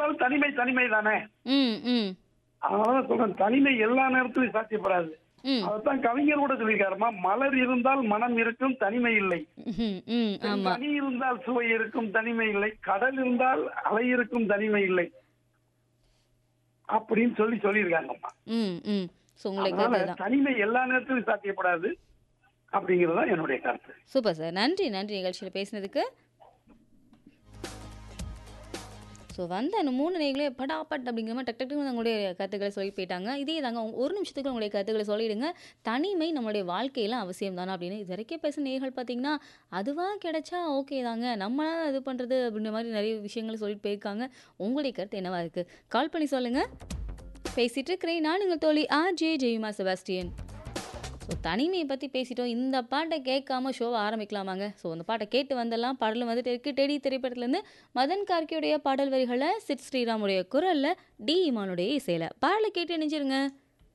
இருந்தாலும் தனிமை தனிமை தானே ம் ம் அதனால சொல்றேன் தனிமை எல்லா நேரத்திலும் சாத்தியப்படாது ம் அதைத்தான் கவிஞர் கூட சொல்லியிருக்காருமா மலர் இருந்தால் மனம் இருக்கும் தனிமை இல்லை ம் ம் ஆமா தனி இருந்தால் சுவை இருக்கும் தனிமை இல்லை கடல் இருந்தால் அலை இருக்கும் தனிமை இல்லை அப்படின்னு சொல்லி சொல்லியிருக்காங்கம்மா ம் ம் ஸோ உங்களுக்கு அதனால இதுதான் தனிமை எல்லா நேரத்திலும் சாத்தியப்படாது அப்படிங்கறதுதான் என்னுடைய கருத்து சூப்பர் சார் நன்றி நன்றி நிகழ்ச்சியில் பேசினதுக்கு ஸோ வந்த அந்த மூணு நேர்களே படாபட் அப்படிங்கிற மாதிரி டக் டக்குன்னு உங்களுடைய கருத்துக்களை சொல்லி போயிட்டாங்க இதே தாங்க உங்க- ஒரு நிமிஷத்துக்கு உங்களுடைய கருத்துக்களை சொல்லிடுங்க தனிமை நம்மளுடைய வாழ்க்கையில அவசியம் தானே அப்படின்னு இது வரைக்கும் பேசுன நேர்கள் பார்த்தீங்கன்னா அதுவாக கிடைச்சா ஓகே தாங்க நம்மளா இது பண்ணுறது அப்படின்ற மாதிரி நிறைய விஷயங்கள் சொல்லிட்டு போயிருக்காங்க உங்களுடைய கருத்து என்னவா இருக்குது கால் பண்ணி சொல்லுங்கள் பேசிட்டு இருக்கிறேன் நான் உங்கள் தோழி R J Jeyuma Sebastian so தனிமையை பற்றி பேசிட்டோம் இந்த பாட்டை கேட்காம ஷோவை ஆரம்பிக்கலாமாங்க ஸோ அந்த பாட்டை கேட்டு வந்தெல்லாம் பாடலும் வந்துட்டு இருக்கு டெடி திரைப்படத்துலேருந்து மதன் கார்கியோடைய பாடல் வரிகளை சிட் ஸ்ரீராமுடைய குரலில் டி இமானுடைய இசையில் பாடலை கேட்டு இணைஞ்சிருங்க